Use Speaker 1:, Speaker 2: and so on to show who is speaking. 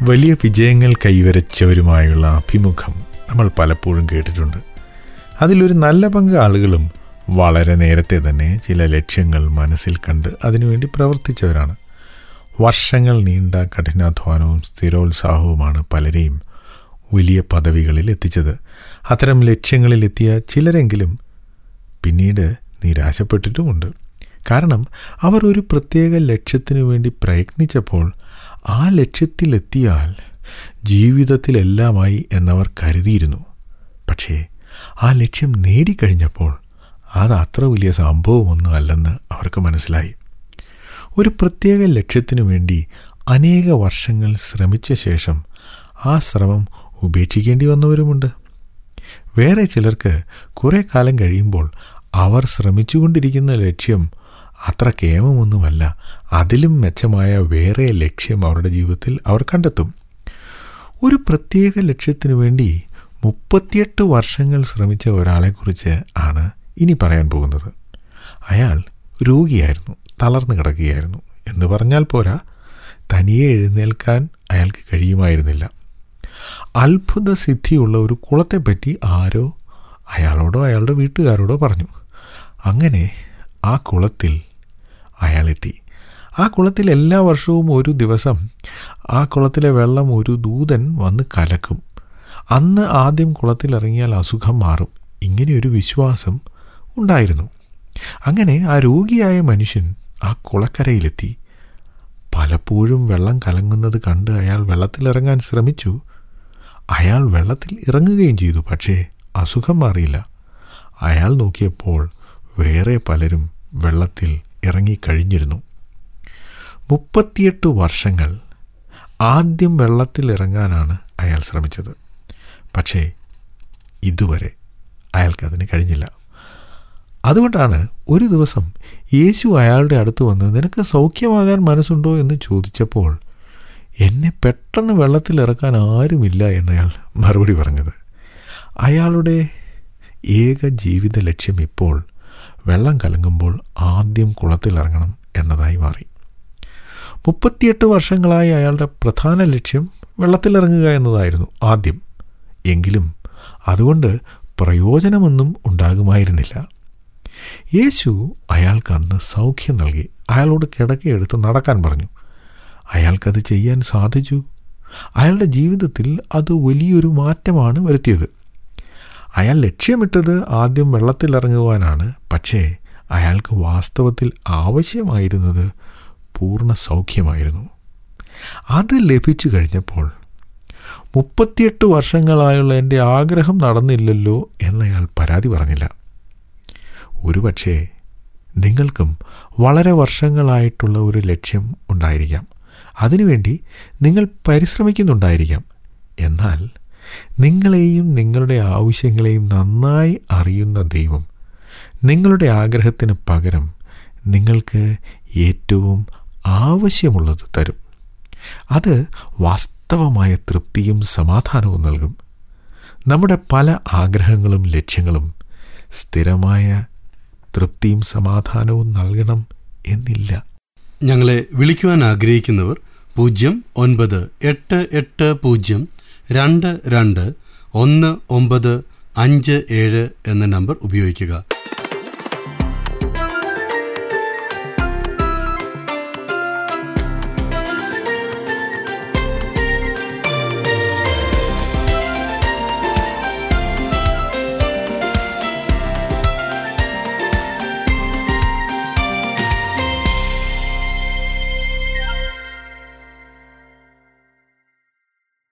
Speaker 1: വലിയ വിജയങ്ങൾ കൈവരിച്ചവരുമായുള്ള അഭിമുഖം നമ്മൾ പലപ്പോഴും കേട്ടിട്ടുണ്ട് അതിലൊരു നല്ല പങ്ക് ആളുകളും വളരെ നേരത്തെ തന്നെ ചില ലക്ഷ്യങ്ങൾ മനസ്സിൽ കണ്ട് അതിനുവേണ്ടി പ്രവർത്തിച്ചവരാണ് വർഷങ്ങൾ നീണ്ട കഠിനാധ്വാനവും സ്ഥിരോത്സാഹവുമാണ് പലരെയും വലിയ പദവികളിൽ എത്തിച്ചത് അത്തരം ലക്ഷ്യങ്ങളിലെത്തിയ ചിലരെങ്കിലും പിന്നീട് നിരാശപ്പെട്ടിട്ടുമുണ്ട് കാരണം അവർ ഒരു പ്രത്യേക ലക്ഷ്യത്തിനു വേണ്ടി പ്രയത്നിച്ചപ്പോൾ ആ ലക്ഷ്യത്തിലെത്തിയാൽ ജീവിതത്തിലെല്ലാമായി എന്നവർ കരുതിയിരുന്നു പക്ഷേ ആ ലക്ഷ്യം നേടിക്കഴിഞ്ഞപ്പോൾ അത് അത്ര വലിയ സംഭവമൊന്നും അല്ലെന്ന് അവർക്ക് മനസ്സിലായി ഒരു പ്രത്യേക ലക്ഷ്യത്തിനു വേണ്ടി അനേക വർഷങ്ങൾ ശ്രമിച്ച ശേഷം ആ ശ്രമം ഉപേക്ഷിക്കേണ്ടി വന്നവരുമുണ്ട് വേറെ ചിലർക്ക് കുറേ കാലം കഴിയുമ്പോൾ അവർ ശ്രമിച്ചുകൊണ്ടിരിക്കുന്ന ലക്ഷ്യം അത്ര കേമമൊന്നുമല്ല അതിലും മെച്ചമായ വേറെ ലക്ഷ്യം അവരുടെ ജീവിതത്തിൽ അവർ കണ്ടെത്തും ഒരു പ്രത്യേക ലക്ഷ്യത്തിനു വേണ്ടി മുപ്പത്തിയെട്ട് വർഷങ്ങൾ ശ്രമിച്ച ഒരാളെക്കുറിച്ച് ആണ് ഇനി പറയാൻ പോകുന്നത് അയാൾ രോഗിയായിരുന്നു തളർന്നു കിടക്കുകയായിരുന്നു എന്ന് പറഞ്ഞാൽ പോരാ തനിയെ എഴുന്നേൽക്കാൻ അയാൾക്ക് കഴിയുമായിരുന്നില്ല അത്ഭുത സിദ്ധിയുള്ള ഒരു കുളത്തെപ്പറ്റി ആരോ അയാളോടോ അയാളുടെ വീട്ടുകാരോടോ പറഞ്ഞു അങ്ങനെ ആ കുളത്തിൽ അയാളെത്തി ആ കുളത്തിൽ എല്ലാ വർഷവും ഒരു ദിവസം ആ കുളത്തിലെ വെള്ളം ഒരു ദൂതൻ വന്ന് കലക്കും അന്ന് ആദ്യം കുളത്തിലിറങ്ങിയാൽ അസുഖം മാറും ഇങ്ങനെയൊരു വിശ്വാസം ഉണ്ടായിരുന്നു അങ്ങനെ ആ രോഗിയായ മനുഷ്യൻ ആ കുളക്കരയിലെത്തി പലപ്പോഴും വെള്ളം കലങ്ങുന്നത് കണ്ട് അയാൾ വെള്ളത്തിലിറങ്ങാൻ ശ്രമിച്ചു അയാൾ വെള്ളത്തിൽ ഇറങ്ങുകയും ചെയ്തു പക്ഷേ അസുഖം മാറിയില്ല അയാൾ നോക്കിയപ്പോൾ വേറെ പലരും വെള്ളത്തിൽ ഇറങ്ങിക്കഴിഞ്ഞിരുന്നു മുപ്പത്തിയെട്ട് വർഷങ്ങൾ ആദ്യം വെള്ളത്തിൽ ഇറങ്ങാനാണ് അയാൾ ശ്രമിച്ചത് പക്ഷേ ഇതുവരെ അയാൾക്കതിന് കഴിഞ്ഞില്ല അതുകൊണ്ടാണ് ഒരു ദിവസം യേശു അയാളുടെ അടുത്ത് വന്ന് നിനക്ക് സൗഖ്യമാകാൻ മനസ്സുണ്ടോ എന്ന് ചോദിച്ചപ്പോൾ എന്നെ പെട്ടെന്ന് വെള്ളത്തിൽ ഇറക്കാൻ ആരുമില്ല എന്നയാൾ മറുപടി പറഞ്ഞത് അയാളുടെ ഏക ജീവിത ലക്ഷ്യം ഇപ്പോൾ വെള്ളം കലങ്ങുമ്പോൾ ആദ്യം കുളത്തിലിറങ്ങണം എന്നതായി മാറി മുപ്പത്തിയെട്ട് വർഷങ്ങളായി അയാളുടെ പ്രധാന ലക്ഷ്യം വെള്ളത്തിലിറങ്ങുക എന്നതായിരുന്നു ആദ്യം എങ്കിലും അതുകൊണ്ട് പ്രയോജനമൊന്നും ഉണ്ടാകുമായിരുന്നില്ല യേശു അയാൾക്ക് അന്ന് സൗഖ്യം നൽകി അയാളോട് കിടക്കയെടുത്ത് നടക്കാൻ പറഞ്ഞു അയാൾക്കത് ചെയ്യാൻ സാധിച്ചു അയാളുടെ ജീവിതത്തിൽ അത് വലിയൊരു മാറ്റമാണ് വരുത്തിയത് അയാൾ ലക്ഷ്യമിട്ടത് ആദ്യം വെള്ളത്തിലിറങ്ങുവാനാണ് പക്ഷേ അയാൾക്ക് വാസ്തവത്തിൽ ആവശ്യമായിരുന്നത് പൂർണ്ണ സൗഖ്യമായിരുന്നു അത് ലഭിച്ചു കഴിഞ്ഞപ്പോൾ മുപ്പത്തിയെട്ട് വർഷങ്ങളായുള്ള എൻ്റെ ആഗ്രഹം നടന്നില്ലല്ലോ എന്നയാൾ പരാതി പറഞ്ഞില്ല ഒരുപക്ഷേ നിങ്ങൾക്കും വളരെ വർഷങ്ങളായിട്ടുള്ള ഒരു ലക്ഷ്യം ഉണ്ടായിരിക്കാം അതിനുവേണ്ടി നിങ്ങൾ പരിശ്രമിക്കുന്നുണ്ടായിരിക്കാം എന്നാൽ നിങ്ങളെയും നിങ്ങളുടെ ആവശ്യങ്ങളെയും നന്നായി അറിയുന്ന ദൈവം നിങ്ങളുടെ ആഗ്രഹത്തിന് പകരം നിങ്ങൾക്ക് ഏറ്റവും ആവശ്യമുള്ളത് തരും അത് വാസ്തവമായ തൃപ്തിയും സമാധാനവും നൽകും നമ്മുടെ പല ആഗ്രഹങ്ങളും ലക്ഷ്യങ്ങളും സ്ഥിരമായ തൃപ്തിയും സമാധാനവും നൽകണം എന്നില്ല
Speaker 2: ഞങ്ങളെ വിളിക്കുവാൻ ആഗ്രഹിക്കുന്നവർ പൂജ്യം ഒൻപത് എട്ട് എട്ട് പൂജ്യം രണ്ട് രണ്ട് ഒന്ന് ഒമ്പത് അഞ്ച് ഏഴ് എന്ന നമ്പർ ഉപയോഗിക്കുക